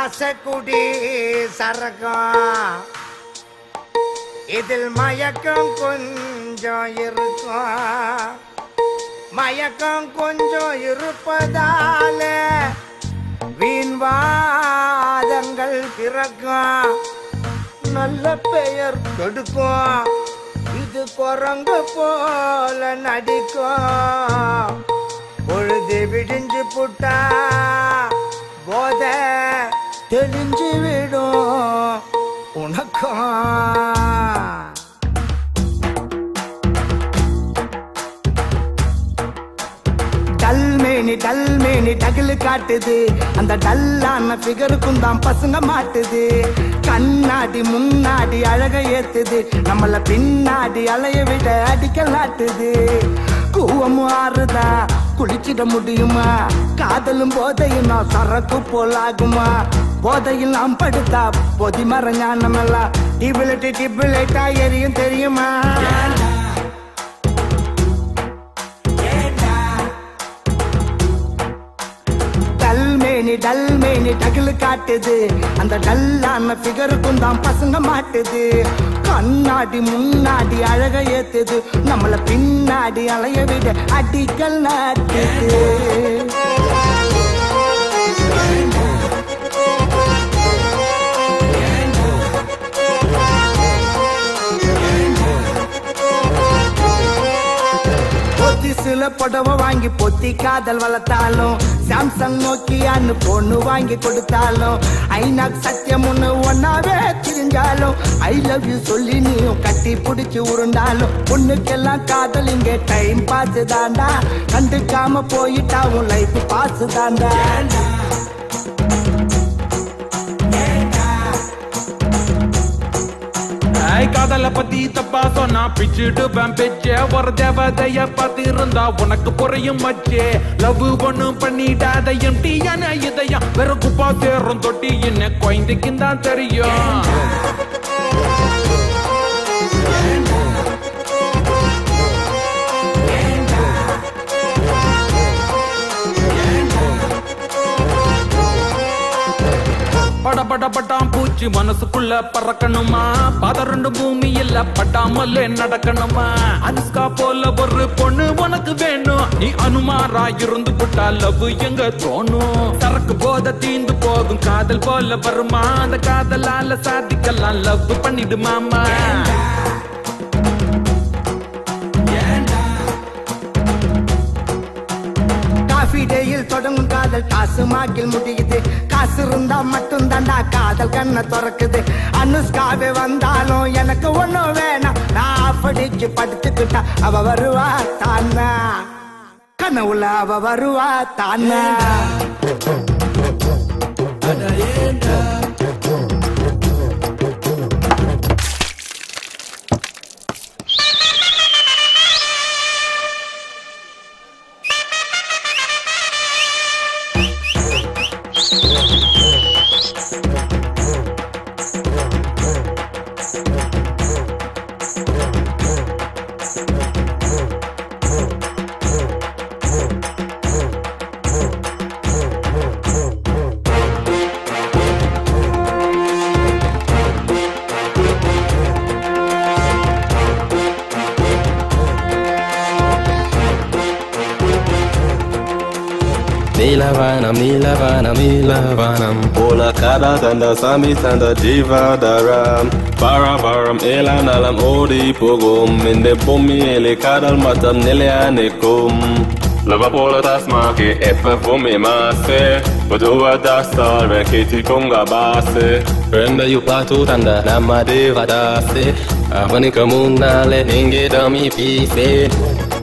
ரசக்குடி சரகம் இதில் மயக்கம் கொஞ்சம் இருக்கும் மயக்கம் கொஞ்சம் இருப்பதால வீண்வாதங்கள் பிறக்கும் நல்ல பெயர் கெடுக்கும் இது குரங்கு போல நடிக்கும் பொழுது விடிஞ்சு புட்டா போத தெளிஞ்சு விடும் உனக்கும் டல்மேனி டல்மேனி டகிலு காட்டுது அந்த டல்லான ஃபிகருக்கும் தான் பசங்க மாட்டுது கண்ணாடி முன்னாடி அழக ஏத்துது நம்மள பின்னாடி அலைய விட அடிக்கலாட்டுது கூவமும் ஆறுதா குளிச்சிட முடியுமா காதலும் போதையும் நான் சரக்கு போலாகுமா போதையில் நாம் படுத்தா பொதி மர ஞானமெல்லாம் டிபிலிட்டி டிபிலேட்டா எரியும் தெரியுமா டல்மேனி டல்மேனி டகிலு காட்டுது அந்த டல்லான ஃபிகருக்கும் தான் பசங்க மாட்டுது கண்ணாடி முன்னாடி அழக ஏத்துது நம்மள பின்னாடி அலைய விட அடிக்கல் நாட்டுது பொத்தி சில புடவை வாங்கி பொத்தி காதல் வளர்த்தாலும் சாம்சங் நோக்கியான்னு பொண்ணு வாங்கி கொடுத்தாலும் ஐநாக் சத்தியம் ஒண்ணு ஒன்னாவே திரிஞ்சாலும் ஐ லவ் யூ சொல்லி நீயும் கட்டி பிடிச்சு உருண்டாலும் பொண்ணுக்கெல்லாம் காதல் இங்க டைம் பாஸ் தாண்டா கண்டுக்காம போயிட்டா உன் லைஃப் பாஸ் தாண்டா ஐய் காதல பத்தி தப்பா சொன்னா பிச்சுடுவேன் பிச்சே ஒரு தேவதைய பார்த்து இருந்தா உனக்கு புரியும் மச்சே லவ் ஒண்ணும் பண்ணிடாத எம்டியான இதயம் வெறும் குப்பா சேரும் தொட்டி என்ன குழந்தைக்கும் தான் தெரியும் பட பட பட்டாம் பூச்சி மனசுக்குள்ள பறக்கணுமா பதறண்டு பூமி இல்ல பட்டாமலே நடக்கணுமா அனுஷ்கா போல ஒரு பொண்ணு உனக்கு வேணும் நீ அனுமாரா இருந்து புட்டா லவ் எங்க தோணும் சரக்கு போத தீந்து போகும் காதல் போல வருமா அந்த காதலால சாதிக்கலாம் லவ் பண்ணிடு மாமா காஃபி டேயில் தொடங்கும் காதல் காசு மாக்கில் முடியுது காசு இருந்தா மட்டும் தாண்டா காதல் கண்ணை திறக்குது அனுஷ்காவே வந்தாலும் எனக்கு ஒண்ணும் வேணாம் நான் அப்படிச்சு படுத்துக்கிட்டா அவ வருவா தானா கனவுல அவ வருவா தானா நீலவானம் நீலவானம் நீலவானம் Ola kada tanda sami tanda jiva daram Bara baram ela nalam odi pogum Minde bumi ele kadal matam nele anekum Lava pola tasma ke epa fumi mase Badua dastar ve kiti konga base Remember you patu tanda nama devadase Avani kamunale ninge dami pise